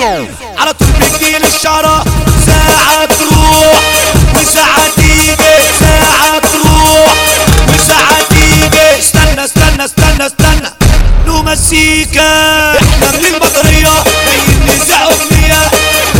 على طول بتجيلي الشعرة ساعة تروح وساعة تيجي ساعة تروح وساعة تيجي استنى استنى استنى استنى له مسيكة احنا من البطارية جايين نزع اغنية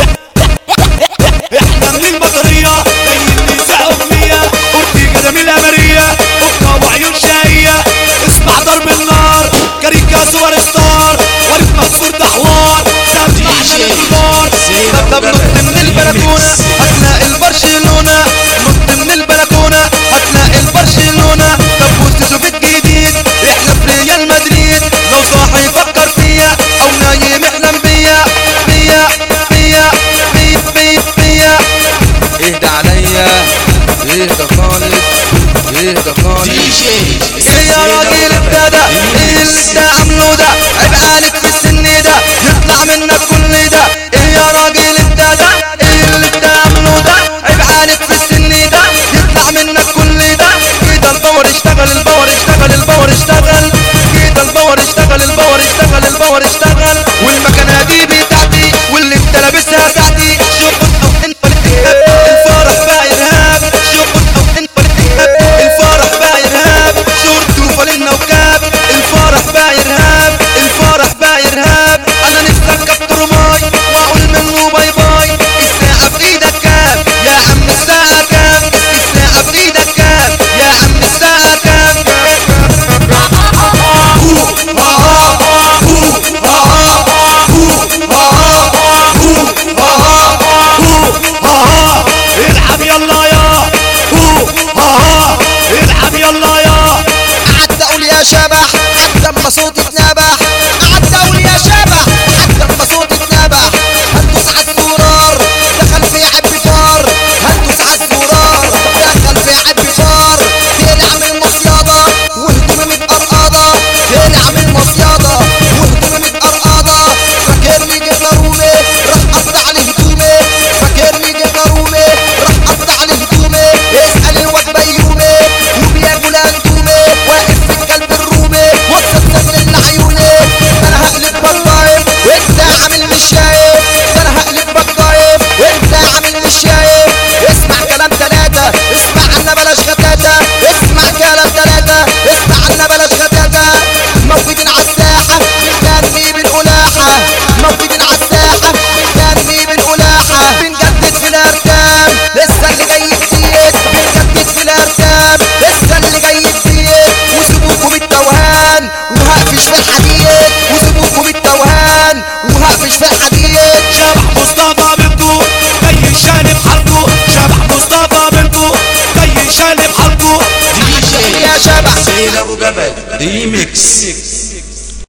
احنا من البطارية جايين نزع اغنية اورتيجا من الامرية بكرة وعيون شقية اسمع ضرب النار كاريكا سوبر ستار وليد منصور ده حوار سمعنا للكبار طب نط من البلكونة هتلاقي البرشلونة نط من البلكونة هتلاقي البرشلونة طب وسط الجديد احنا في ريال مدريد لو صاحي يفكر فيا او نايم يحلم بيا بيا بيا بيا بيا بيا اهدى عليا اهدى خالص اهدى خالص ايه يا راجل ابتدى ايه اللي انت عامله ده عيب عليك في السن ده يطلع منك كل ده ايه يا راجل ابتدى ايه اللي انت عامله ده عيب عليك في السن ده يطلع منك كل ده كده الباور اشتغل الباور اشتغل الباور اشتغل كده الباور اشتغل الباور اشتغل الباور اشتغل والمكنه دي بتاعتي واللي انت لابسها بتاعتي شوف او انت الفرح بقى ارهاب شوف او انت الفرح بقى ارهاب شورت وفانلة وكاب الفرح بقى ارهاب الفرح بقى ارهاب انا نفسي اركب ترماي واقول منه باي باي الساعة في ايدك كام يا عم الساعة كام الساعة في ايدك كام يا عم الساعة كام العب يلا يا هو ها ها العب يلا يا قعدت اقول يا شبح حتى اما صوتي اتنبح قعدت اقول يا شبح حتى اما صوتي اتنبح هندوس على الزرار دخل في عب فار هندوس على الزرار دخل في عب فار تقلع من المصيادة وهدومي متقرقضة تقلع من المصيادة وهدومي متقرقضة فاكرني جبنا رومي راح قطع لي هدومي فاكرني جبنا رومي راح قطع لي هدومي اسأل الواد بيومي وبياكل اندومي واقف في الكلب الرومي وسط سجن لعيوني انا هقلب بطايف وانت عامل مش شايف انا هقلب بطايف وانت عامل مش شايف اسمع كلام تلاتة اسمع عنا بلاش غتاتة اسمع كلام تلاتة اسمع عنا بلاش غتاتة موجودين على الساحة بنغني بالقلاحة موجودين على الساحة بنغني بالقلاحة بنجدد في الاركان لسه اللي جاي جديد بنجدد في الاركان لسه اللي جاي جديد وسيبوكوا بالتوهان وهقفش في الحديد وسيبوكوا بالتوهان وهقفش في الحديد شبح مصطفى بنتو جاي شانب حلقه شبح مصطفى بنتو جاي شانب حلقه يا شبح سيد ابو جبل ريميكس